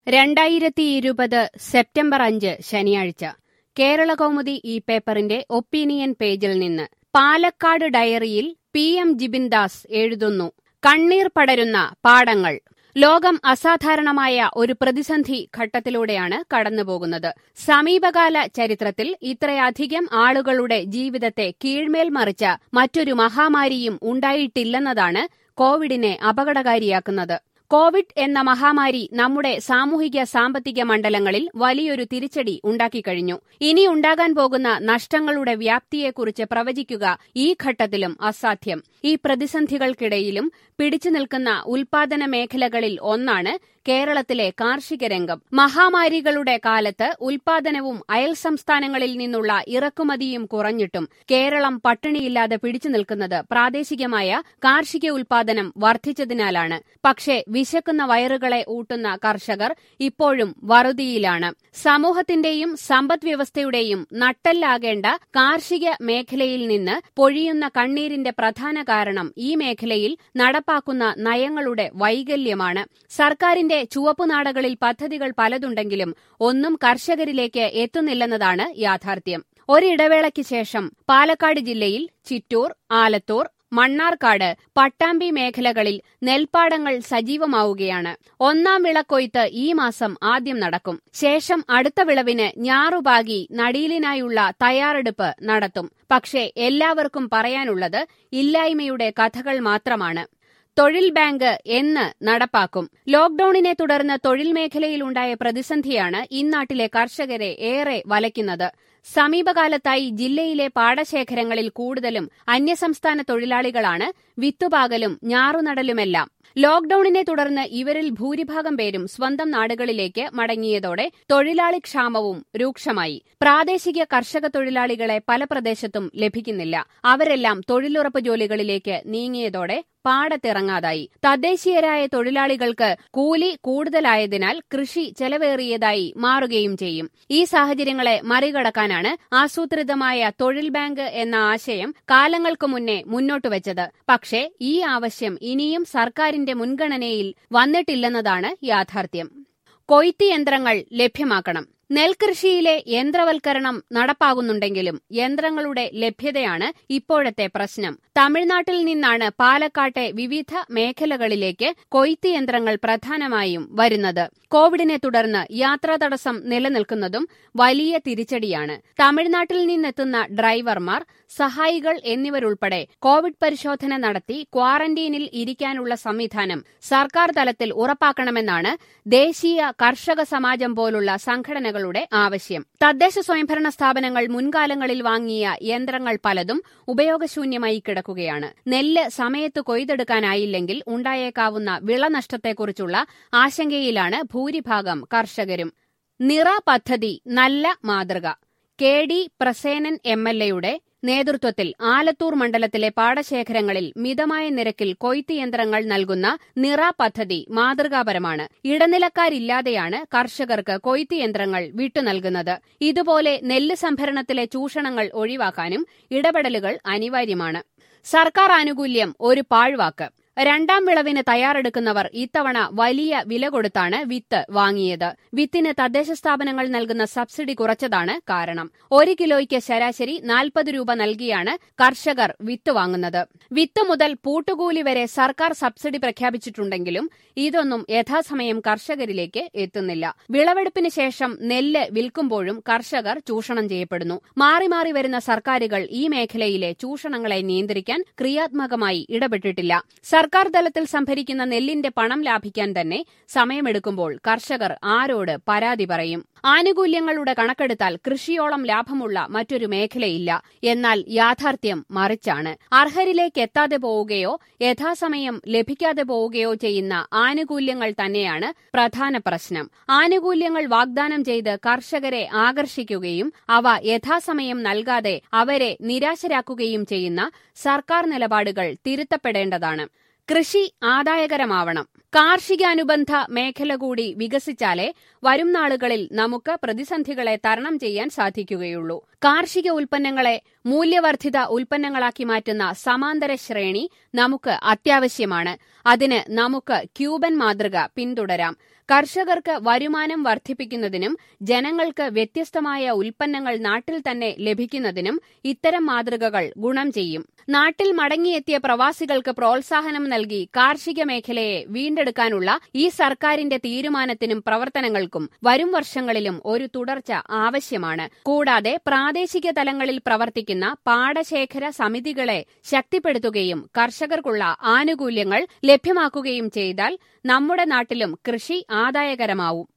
രണ്ടായിരത്തി ഇരുപത് സെപ്റ്റംബർ അഞ്ച് ശനിയാഴ്ച കേരളകൗമുദി ഈ പേപ്പറിന്റെ ഒപ്പീനിയൻ പേജിൽ നിന്ന് പാലക്കാട് ഡയറിയിൽ പി എം ജിബിൻ ദാസ് എഴുതുന്നു കണ്ണീർ പടരുന്ന പാടങ്ങൾ ലോകം അസാധാരണമായ ഒരു പ്രതിസന്ധി ഘട്ടത്തിലൂടെയാണ് കടന്നുപോകുന്നത് സമീപകാല ചരിത്രത്തിൽ ഇത്രയധികം ആളുകളുടെ ജീവിതത്തെ കീഴ്മേൽ മറിച്ച മറ്റൊരു മഹാമാരിയും ഉണ്ടായിട്ടില്ലെന്നതാണ് കോവിഡിനെ അപകടകാരിയാക്കുന്നത് കോവിഡ് എന്ന മഹാമാരി നമ്മുടെ സാമൂഹിക സാമ്പത്തിക മണ്ഡലങ്ങളിൽ വലിയൊരു തിരിച്ചടി ഉണ്ടാക്കിക്കഴിഞ്ഞു ഇനി ഉണ്ടാകാൻ പോകുന്ന നഷ്ടങ്ങളുടെ വ്യാപ്തിയെക്കുറിച്ച് പ്രവചിക്കുക ഈ ഘട്ടത്തിലും അസാധ്യം ഈ പ്രതിസന്ധികൾക്കിടയിലും പിടിച്ചു നിൽക്കുന്ന ഉൽപാദന മേഖലകളിൽ ഒന്നാണ് കേരളത്തിലെ കാർഷിക രംഗം മഹാമാരികളുടെ കാലത്ത് ഉൽപാദനവും അയൽ സംസ്ഥാനങ്ങളിൽ നിന്നുള്ള ഇറക്കുമതിയും കുറഞ്ഞിട്ടും കേരളം പട്ടിണിയില്ലാതെ പിടിച്ചു നിൽക്കുന്നത് പ്രാദേശികമായ കാർഷിക ഉൽപാദനം വർദ്ധിച്ചതിനാലാണ് പക്ഷേ വിശക്കുന്ന വയറുകളെ ഊട്ടുന്ന കർഷകർ ഇപ്പോഴും വറുതിയിലാണ് സമൂഹത്തിന്റെയും സമ്പദ്വ്യവസ്ഥയുടെയും നട്ടെല്ലാകേണ്ട കാർഷിക മേഖലയിൽ നിന്ന് പൊഴിയുന്ന കണ്ണീരിന്റെ പ്രധാന കാരണം ഈ മേഖലയിൽ നടപ്പാക്കുന്ന നയങ്ങളുടെ വൈകല്യമാണ് സർക്കാരിന്റെ ചുവപ്പുനാടകളിൽ പദ്ധതികൾ പലതുണ്ടെങ്കിലും ഒന്നും കർഷകരിലേക്ക് എത്തുന്നില്ലെന്നതാണ് യാഥാർത്ഥ്യം ഒരിടവേളയ്ക്ക് ശേഷം പാലക്കാട് ജില്ലയിൽ ചിറ്റൂർ ആലത്തൂർ മണ്ണാർക്കാട് പട്ടാമ്പി മേഖലകളിൽ നെൽപ്പാടങ്ങൾ സജീവമാവുകയാണ് ഒന്നാം വിളക്കൊയ്ത്ത് ഈ മാസം ആദ്യം നടക്കും ശേഷം അടുത്ത വിളവിന് ഞാറുപാകി നടീലിനായുള്ള തയ്യാറെടുപ്പ് നടത്തും പക്ഷേ എല്ലാവർക്കും പറയാനുള്ളത് ഇല്ലായ്മയുടെ കഥകൾ മാത്രമാണ് തൊഴിൽ ബാങ്ക് എന്ന് നടപ്പാക്കും ലോക്ഡൌണിനെ തുടർന്ന് തൊഴിൽ മേഖലയിലുണ്ടായ പ്രതിസന്ധിയാണ് ഇന്നാട്ടിലെ കർഷകരെ ഏറെ വലയ്ക്കുന്നത് സമീപകാലത്തായി ജില്ലയിലെ പാടശേഖരങ്ങളിൽ കൂടുതലും അന്യസംസ്ഥാന തൊഴിലാളികളാണ് വിത്തുപാകലും ഞാറുനടലുമെല്ലാം ലോക്ഡൌണിനെ തുടർന്ന് ഇവരിൽ ഭൂരിഭാഗം പേരും സ്വന്തം നാടുകളിലേക്ക് മടങ്ങിയതോടെ തൊഴിലാളി ക്ഷാമവും രൂക്ഷമായി പ്രാദേശിക കർഷക തൊഴിലാളികളെ പല പ്രദേശത്തും ലഭിക്കുന്നില്ല അവരെല്ലാം തൊഴിലുറപ്പ് ജോലികളിലേക്ക് നീങ്ങിയതോടെ പാടത്തിറങ്ങാതായി തദ്ദേശീയരായ തൊഴിലാളികൾക്ക് കൂലി കൂടുതലായതിനാൽ കൃഷി ചെലവേറിയതായി മാറുകയും ചെയ്യും ഈ സാഹചര്യങ്ങളെ മറികടക്കാനാണ് ആസൂത്രിതമായ തൊഴിൽ ബാങ്ക് എന്ന ആശയം കാലങ്ങൾക്ക് മുന്നേ മുന്നോട്ടുവച്ചത് പക്ഷേ ഈ ആവശ്യം ഇനിയും സർക്കാരിന്റെ മുൻഗണനയിൽ വന്നിട്ടില്ലെന്നതാണ് യാഥാർത്ഥ്യം കൊയ്ത്ത് യന്ത്രങ്ങൾ ലഭ്യമാക്കണം നെൽകൃഷിയിലെ യന്ത്രവൽക്കരണം നടപ്പാകുന്നുണ്ടെങ്കിലും യന്ത്രങ്ങളുടെ ലഭ്യതയാണ് ഇപ്പോഴത്തെ പ്രശ്നം തമിഴ്നാട്ടിൽ നിന്നാണ് പാലക്കാട്ടെ വിവിധ മേഖലകളിലേക്ക് കൊയ്ത്ത് യന്ത്രങ്ങൾ പ്രധാനമായും വരുന്നത് കോവിഡിനെ തുടർന്ന് യാത്രാ തടസ്സം നിലനിൽക്കുന്നതും വലിയ തിരിച്ചടിയാണ് തമിഴ്നാട്ടിൽ നിന്നെത്തുന്ന ഡ്രൈവർമാർ സഹായികൾ എന്നിവരുൾപ്പെടെ കോവിഡ് പരിശോധന നടത്തി ക്വാറന്റീനിൽ ഇരിക്കാനുള്ള സംവിധാനം സർക്കാർ തലത്തിൽ ഉറപ്പാക്കണമെന്നാണ് ദേശീയ കർഷക സമാജം പോലുള്ള സംഘടനകളുടെ ആവശ്യം തദ്ദേശ സ്വയംഭരണ സ്ഥാപനങ്ങൾ മുൻകാലങ്ങളിൽ വാങ്ങിയ യന്ത്രങ്ങൾ പലതും ഉപയോഗശൂന്യമായി കിടക്കുകയാണ് നെല്ല് സമയത്ത് കൊയ്തെടുക്കാനായില്ലെങ്കിൽ ഉണ്ടായേക്കാവുന്ന വിളനഷ്ടത്തെക്കുറിച്ചുള്ള ആശങ്കയിലാണ് ഭൂരിഭാഗം കർഷകരും നിറ പദ്ധതി നല്ല മാതൃക K D Prasenan M L എയുടെ നേതൃത്വത്തിൽ ആലത്തൂർ മണ്ഡലത്തിലെ പാടശേഖരങ്ങളിൽ മിതമായ നിരക്കിൽ കൊയ്ത്ത് യന്ത്രങ്ങൾ നൽകുന്ന നിറ പദ്ധതി മാതൃകാപരമാണ് ഇടനിലക്കാരില്ലാതെയാണ് കർഷകർക്ക് കൊയ്ത്ത് യന്ത്രങ്ങൾ വിട്ടുനൽകുന്നത് ഇതുപോലെ നെല്ല് സംഭരണത്തിലെ ചൂഷണങ്ങൾ ഒഴിവാക്കാനും ഇടപെടലുകൾ അനിവാര്യമാണ് സർക്കാർ ആനുകൂല്യം ഒരു പാഴ്വാക്ക് രണ്ടാം വിളവിന് തയ്യാറെടുക്കുന്നവർ ഇത്തവണ വലിയ വില കൊടുത്താണ് വിത്ത് വാങ്ങിയത് വിത്തിന് തദ്ദേശ സ്ഥാപനങ്ങൾ നൽകുന്ന സബ്സിഡി കുറച്ചതാണ് കാരണം ഒരു കിലോയ്ക്ക് ശരാശരി നാൽപ്പത് രൂപ നൽകിയാണ് കർഷകർ വിത്ത് വാങ്ങുന്നത് വിത്ത് മുതൽ പൂട്ടുകൂലി വരെ സർക്കാർ സബ്സിഡി പ്രഖ്യാപിച്ചിട്ടുണ്ടെങ്കിലും ഇതൊന്നും യഥാസമയം കർഷകരിലേക്ക് എത്തുന്നില്ല വിളവെടുപ്പിന് ശേഷം നെല്ല് വിൽക്കുമ്പോഴും കർഷകർ ചൂഷണം ചെയ്യപ്പെടുന്നു മാറി മാറി വരുന്ന സർക്കാരുകൾ ഈ മേഖലയിലെ ചൂഷണങ്ങളെ നിയന്ത്രിക്കാൻ ക്രിയാത്മകമായി ഇടപെട്ടിട്ടില്ല സർക്കാർ തലത്തിൽ സംഭരിക്കുന്ന നെല്ലിന്റെ പണം ലാഭിക്കാൻ തന്നെ സമയമെടുക്കുമ്പോൾ കർഷകർ ആരോട് പരാതി പറയും ആനുകൂല്യങ്ങളുടെ കണക്കെടുത്താൽ കൃഷിയോളം ലാഭമുള്ള മറ്റൊരു മേഖലയില്ല എന്നാൽ യാഥാർത്ഥ്യം മറിച്ചാണ് അർഹരിലേക്ക് എത്താതെ പോവുകയോ യഥാസമയം ലഭിക്കാതെ പോവുകയോ ചെയ്യുന്ന ആനുകൂല്യങ്ങൾ തന്നെയാണ് പ്രധാന പ്രശ്നം ആനുകൂല്യങ്ങൾ വാഗ്ദാനം ചെയ്ത് കർഷകരെ ആകർഷിക്കുകയും അവ യഥാസമയം നൽകാതെ അവരെ നിരാശരാക്കുകയും ചെയ്യുന്ന സർക്കാർ നിലപാടുകൾ തിരുത്തപ്പെടേണ്ടതാണ് കൃഷി ആദായകരമാവണം കാർഷികാനുബന്ധ മേഖല കൂടി വികസിച്ചാലേ വരും നാളുകളിൽ നമുക്ക് പ്രതിസന്ധികളെ തരണം ചെയ്യാൻ സാധിക്കുകയുള്ളൂ കാർഷിക ഉൽപ്പന്നങ്ങളെ മൂല്യവർദ്ധിത ഉൽപ്പന്നങ്ങളാക്കി മാറ്റുന്ന സമാന്തര ശ്രേണി നമുക്ക് അത്യാവശ്യമാണ് അതിന് നമുക്ക് ക്യൂബൻ മാതൃക പിന്തുടരാം കർഷകർക്ക് വരുമാനം വർദ്ധിപ്പിക്കുന്നതിനും ജനങ്ങൾക്ക് വ്യത്യസ്തമായ ഉൽപ്പന്നങ്ങൾ നാട്ടിൽ തന്നെ ലഭിക്കുന്നതിനും ഇത്തരം മാതൃകകൾ ഗുണം ചെയ്യും നാട്ടിൽ മടങ്ങിയെത്തിയ പ്രവാസികൾക്ക് പ്രോത്സാഹനം നൽകി കാർഷിക മേഖലയെ വീണ്ടെടുക്കാനുള്ള ഈ സർക്കാരിന്റെ തീരുമാനത്തിനും പ്രവർത്തനങ്ങൾക്കും വരും വർഷങ്ങളിലും ഒരു തുടർച്ച ആവശ്യമാണ് കൂടാതെ പ്രാദേശിക തലങ്ങളിൽ പ്രവർത്തിക്കുന്ന പാടശേഖര സമിതികളെ ശക്തിപ്പെടുത്തുകയും കർഷകർക്കുള്ള ആനുകൂല്യങ്ങൾ ലഭ്യമാക്കുകയും ചെയ്താൽ നമ്മുടെ നാട്ടിലും കൃഷി ആദായകരമാവും